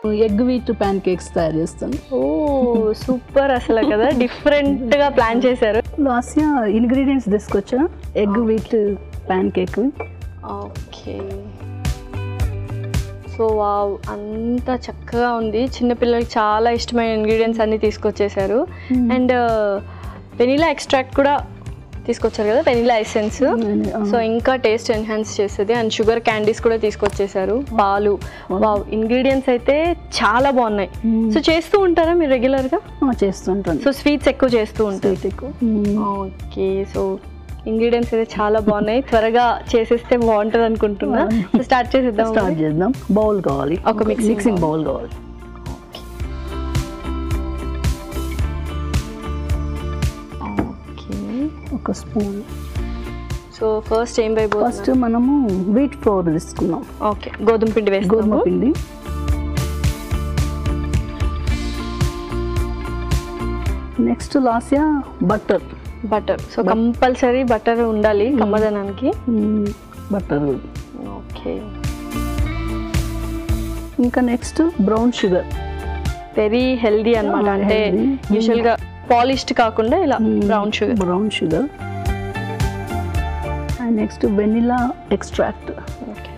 Egg wheat pan cakes తయారు చేస్తాను ఓ super అసలు కదా డిఫరెంట్ గా ప్లాన్ చేశారు లాస్ట్ ఇంగ్రీడియంట్స్ తీసుకొచ్చా egg wheat pancake okay so wow అంత చక్కగా ఉంది చిన్నపిల్లలకి చాలా ఇష్టమైన ఇంగ్రీడియంట్స్ అన్ని తీసుకొచ్చేసారు అండ్ వెనీలా ఎక్స్ట్రాక్ట్ కూడా తీసుకొచ్చారు కదా వెనీలా ఎసెన్స్ సో ఇంకా టేస్ట్ ఎన్హాన్స్ చేస్తుంది అండ్ షుగర్ క్యాండీస్ కూడా తీసుకొచ్చేసారు పాలు వావ్ ఇంగ్రీడియంట్స్ అయితే చాలా బాగున్నాయి సో చేస్తూ ఉంటారా మీరు రెగ్యులర్గా చేస్తుంటాను సో స్వీట్స్ ఎక్కువ చేస్తూ ఉంటారు స్వీట్ ఎక్కువ ఓకే సో ఇంగ్రీడియంట్స్ అయితే చాలా బాగున్నాయి త్వరగా చేసేస్తే బాగుంటుంది అనుకుంటున్నా సో స్టార్ట్ చేసేద్దాం స్టార్ట్ చేద్దాం బౌల్ కావాలి ఒక mixing మిక్సింగ్ బౌల్ కావాలి ఓకే ఒక స్పూన్ సో ఫస్ట్ ఏం ఫస్ట్ వేయబోతున్నాం మనము వీట్ ఫ్లోర్ తీసుకున్నాం ఓకే గోధుమ పిండి గోధుమ వేస్తాము పిండి next Lasya butter butter so compulsory butter ఉండాలి కమ్మదనానికి బటర్ ఓకే ఇంకా next brown sugar very healthy అన్నమాట Ah, అంటే healthy. యూజువల్ గా పాలిష్డ్ కాకుండా ఇలా brown sugar brown sugar and next vanilla extract okay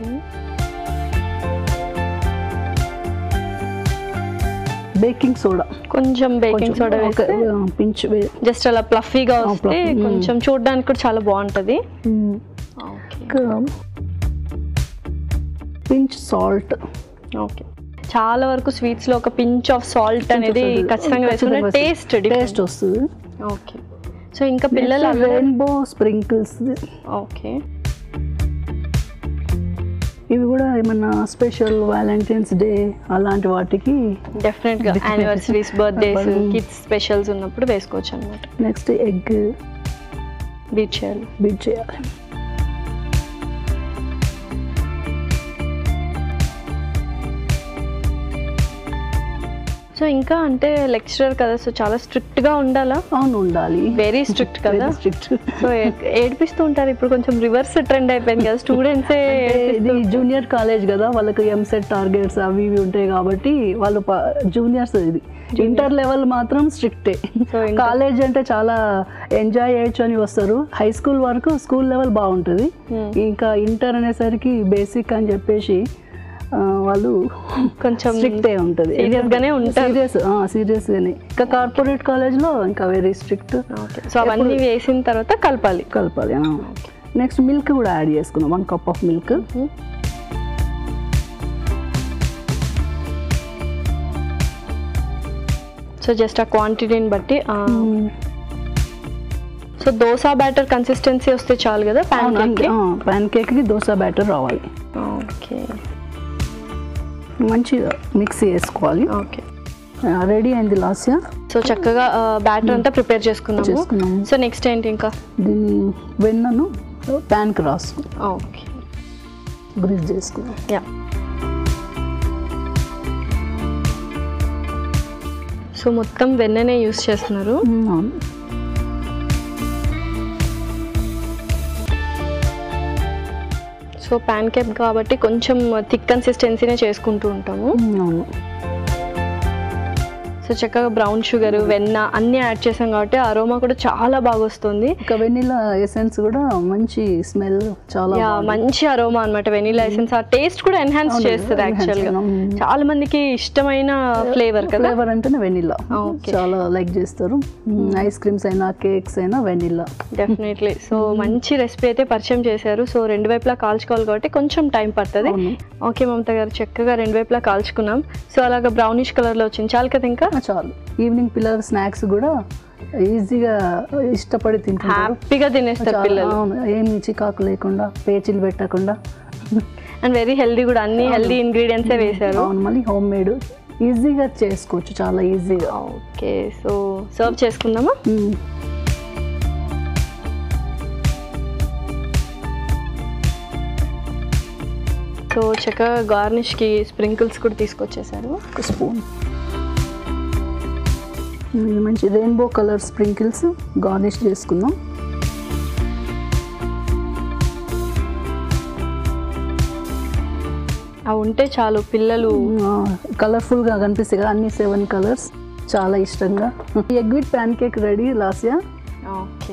baking soda కొంచెం బేకింగ్ సోడా వేస్తే పించ్ జస్ట్ అలా ప్లఫీగా Ah, వస్తే fluffy. Mm. కొంచెం చూడడానికి కూడా చాలా బాగుంటది ఓకే పించ్ సాల్ట్ ఓకే చాలా వరకు స్వీట్స్ లో ఒక పించ్ ఆఫ్ సాల్ట్ అనేది ఖచ్చితంగా వేసుకుంటే టేస్ట్ టేస్ట్ వస్తుంది ఓకే సో ఇంకా పిల్లలు రెయిన్బో స్ప్రింకిల్స్ ఓకే ఇవి కూడా ఏమన్నా స్పెషల్ వ్యాలంటైన్స్ డే అలాంటి వాటికి డెఫినెట్ గా anniversaries birthdays Mm. Kids specials ఉన్నప్పుడు వేసుకోవచ్చు అనమాట నెక్స్ట్ ఎగ్ బీట్ చేయాలి బీట్ చేయాలి సో ఇంకా అంటే లెక్చరర్ కదా సో చాలా స్ట్రిక్ట్ గా ఉండాలా అవును ఉండాలి వెరీ స్ట్రిక్ట్ కదా స్ట్రిక్ట్ సో ఏ- ఏడిపిస్తూ ఉంటారు ఇప్పుడు కొంచెం రివర్స్ ట్రెండ్ అయిపోయింది కదా స్టూడెంట్సే ఇది జూనియర్ కాలేజ్ కదా వాళ్ళకి ఎంసెట్ టార్గెట్స్ అవి ఇవి ఉంటాయి కాబట్టి వాళ్ళు జూనియర్స్ ఇది ఇంటర్ లెవెల్ మాత్రం స్ట్రిక్టే So, inter- కాలేజ్ అంటే చాలా ఎంజాయ్ చేయొచ్చు అని వస్తారు హై స్కూల్ వరకు స్కూల్ లెవెల్ బాగుంటుంది Hmm. ఇంకా ఇంటర్ అనేసరికి బేసిక్ అని చెప్పేసి ఆ, వాళ్ళు కొంచెం స్ట్రిక్టే ఉంటుంది serious గానే ఉంటారు. సీరియస్ సీరియస్ గానే ఇంకా కార్పొరేట్ కాలేజ్లో ఇంకా వెరీ స్ట్రిక్ట్ ఓకే సో అవన్నీ వేసిన తర్వాత కలపాలి కలపాలి నెక్స్ట్ మిల్క్ కూడా యాడ్ చేసుకున్నాం one cup of milk so just ఆ క్వాంటిటీని బట్టి సో దోశ బ్యాటర్ కన్సిస్టెన్సీ వస్తే చాలు కదా ప్యాన్ కేక్ ప్యాన్ కేక్కి దోశ బ్యాటర్ రావాలి ఓకే మంచిగా మిక్స్ చేసుకోవాలి ఓకే రెడీ అయింది లాస్య సో చక్కగా బ్యాటర్ అంతా ప్రిపేర్ చేసుకున్నాము చేసుకున్నాము సో నెక్స్ట్ ఏంటి ఇంకా దీన్ని వెన్నను ప్యాన్కి రాసు ఓకే గ్రీజ్ చేసుకున్నాం యా సో మొత్తం వెన్ననే యూస్ చేస్తున్నారు అవును. సో ప్యాన్ కేక్ కాబట్టి కొంచెం థిక్ కన్సిస్టెన్సీనే చేసుకుంటూ ఉంటాము అవును సో చక్కగా బ్రౌన్ షుగర్ వెన్న అన్నీ యాడ్ చేసాం కాబట్టి అరోమా కూడా చాలా బాగా వస్తుంది ఇంకా వెనిలా ఎసెన్స్ కూడా మంచి స్మెల్ చాలా యా మంచి అరోమా అన్నమాట వెనీలా ఎసెన్స్ ఆ టేస్ట్ కూడా ఎన్హాన్స్ అవును, చేస్తుంది enhance యాక్చువల్ గా చేయడం. చాలా మందికి ఇష్టమైన ఫ్లేవర్ కదా ఫ్లేవర్ అంటేనే వెనిలా Okay. చాలా లైక్ చేస్తారు ఐస్ క్రీమ్స్ అయినా కేక్స్ అయినా వెనిలా డెఫినెట్లీ సో మంచి రెసిపీ అయితే పరిచయం చేశారు సో రెండు వైపులా కాల్చుకోవాలి కాబట్టి కొంచెం టైం పడుతుంది అవును. ఓకే మమత గారు చక్కగా రెండు వైపులా కాల్చుకున్నాం సో అలాగా బ్రౌనిష్ కలర్ లో వచ్చింది చాలు కదా ఇంకా చాలు ఈవినింగ్ పిల్లల స్నాక్స్ కూడా ఈజీగా ఇష్టపడి తింటారు హ్యాపీగా తినేస్తారు పిల్లలు అవును ఏమి చికాకు లేకుండా పేచీలు పెట్టకుండా అండ్ వెరీ హెల్దీ కూడా అన్ని హెల్దీ ఇంగ్రీడియంట్సే వేశారు అవును మళ్ళీ హోమ్ మేడ్ ఈజీగా చేసుకోవచ్చు చాలా ఈజీగా ఓకే సో సర్వ్ చేసుకుందామా మ్మ్. సో చక్కగా గార్నిష్ కి స్ప్రింకిల్స్ కూడా తీసుకొచ్చేసారు ఒక స్పూన్ ఇది మంచి రెయిన్బో కలర్ స్ప్రింకిల్స్ గార్నిష్ చేసుకుందాం అవి ఉంటే చాలు పిల్లలు కలర్ఫుల్గా కనిపిస్తాయి కదా అన్ని సెవెన్ కలర్స్ చాలా ఇష్టంగా egg with pancake ready Lasya okay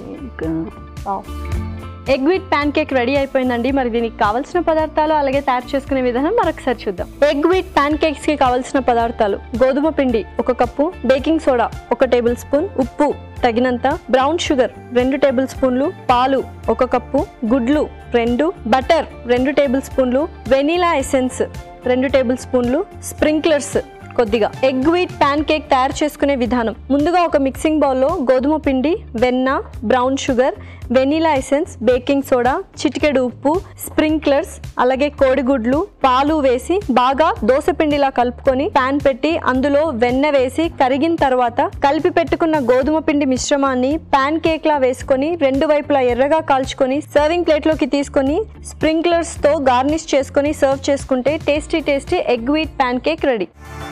egg with pancake ready అయిపోయిందండి మరి దీనికి కావాల్సిన పదార్థాలు అలాగే తయారు చేసుకునే విధానం మరొకసారి చూద్దాం ఎగ్ విత్ ప్యాన్ కేక్స్ కి కావాల్సిన పదార్థాలు గోధుమ పిండి ఒక కప్పు బేకింగ్ సోడా ఒక టేబుల్ స్పూన్ ఉప్పు తగినంత బ్రౌన్ షుగర్ రెండు టేబుల్ స్పూన్లు పాలు ఒక కప్పు గుడ్లు రెండు బటర్ రెండు టేబుల్ స్పూన్లు వెనీలా ఎసెన్స్ రెండు టేబుల్ స్పూన్లు స్ప్రింక్లర్స్ కొద్దిగా ఎగ్ వీట్ ప్యాన్ కేక్ తయారు చేసుకునే విధానం ముందుగా ఒక మిక్సింగ్ బౌల్లో గోధుమ పిండి వెన్న brown sugar vanilla essence baking soda చిటికెడు ఉప్పు స్ప్రింక్లర్స్ అలాగే కోడిగుడ్లు పాలు వేసి బాగా దోశ పిండిలా కలుపుకొని ప్యాన్ పెట్టి అందులో వెన్న వేసి కరిగిన తర్వాత కలిపి పెట్టుకున్న గోధుమ పిండి మిశ్రమాన్ని ప్యాన్ కేక్ లా వేసుకొని రెండు వైపులా ఎర్రగా కాల్చుకొని సర్వింగ్ ప్లేట్లోకి తీసుకొని స్ప్రింక్లర్స్ తో గార్నిష్ చేసుకొని సర్వ్ చేసుకుంటే tasty tasty egg wheat pancake ready